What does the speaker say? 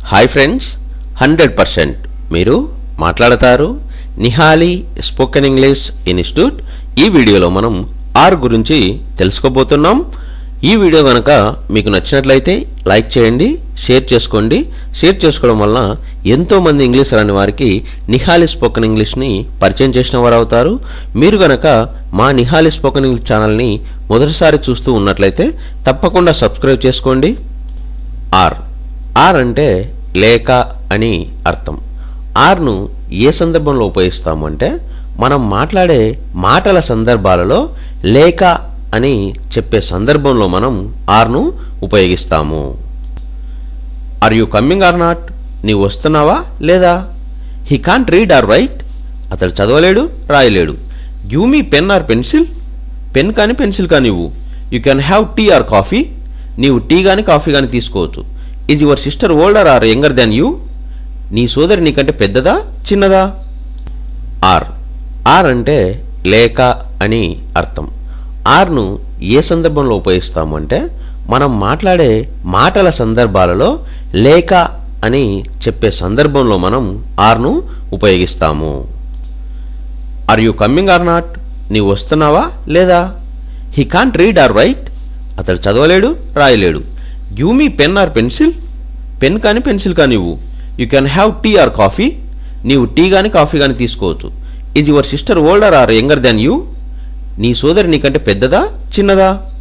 hi friends hundred percent మీరు మాట్లాడతారు నిహాలి spoken English institute ఈ వీడియోలో మనం ఆర్ గురించి తెలుసుకోబోతున్నాం ఈ వీడియో కనుక మీకు నచ్చినట్లయితే లైక్ చేయండి షేర్ చేసుకోండి షేర్ చేసుకోవడం వలన ఎంతో మంది ఇంగ్లీష్ రాని వారికి నిహాలి స్పోకెన్ ఇంగ్లీష్ని పరిచయం చేసిన వారు అవుతారు మీరు గనక మా నిహాలి స్పోకెన్ ఇంగ్లీష్ ఛానల్ని మొదటిసారి చూస్తూ ఉన్నట్లయితే తప్పకుండా సబ్స్క్రైబ్ చేసుకోండి ఆర్ ఆర్ అంటే లేక అని అర్థం ఆర్ను ఏ సందర్భంలో ఉపయోగిస్తాము అంటే మనం మాట్లాడే మాటల సందర్భాలలో లేక అని చెప్పే సందర్భంలో మనం ఆర్ను ఉపయోగిస్తాము or you coming or not నీవు వస్తున్నావా లేదా he can't read or write అతడు చదవలేడు రాయలేడు give me pen or pencil pen కానీ పెన్సిల్ కానీ ఇవ్వు you can have tea or coffee నీవు టీ కానీ కాఫీ కానీ తీసుకోవచ్చు is your sister older or younger than you నీ సోదరి నీకంటే పెద్దదా చిన్నదా ఆర్ ఆర్ అంటే లేక అని అర్థం ఆర్ను ఏ సందర్భంలో ఉపయోగిస్తాము అంటే మనం మాట్లాడే మాటల సందర్భాలలో లేక అని చెప్పే సందర్భంలో మనం ఆర్ను ఉపయోగిస్తాము or you coming or not నీవు వస్తున్నావా లేదా he can't read or write అతడు చదవలేడు రాయలేడు give me pen or pencil pen కానీ పెన్సిల్ కానీ ఇవ్వు you can have tea or coffee నీవు టీ కానీ కాఫీ కానీ తీసుకోవచ్చు is your sister older or younger than you నీ సోదరి నీకంటే పెద్దదా చిన్నదా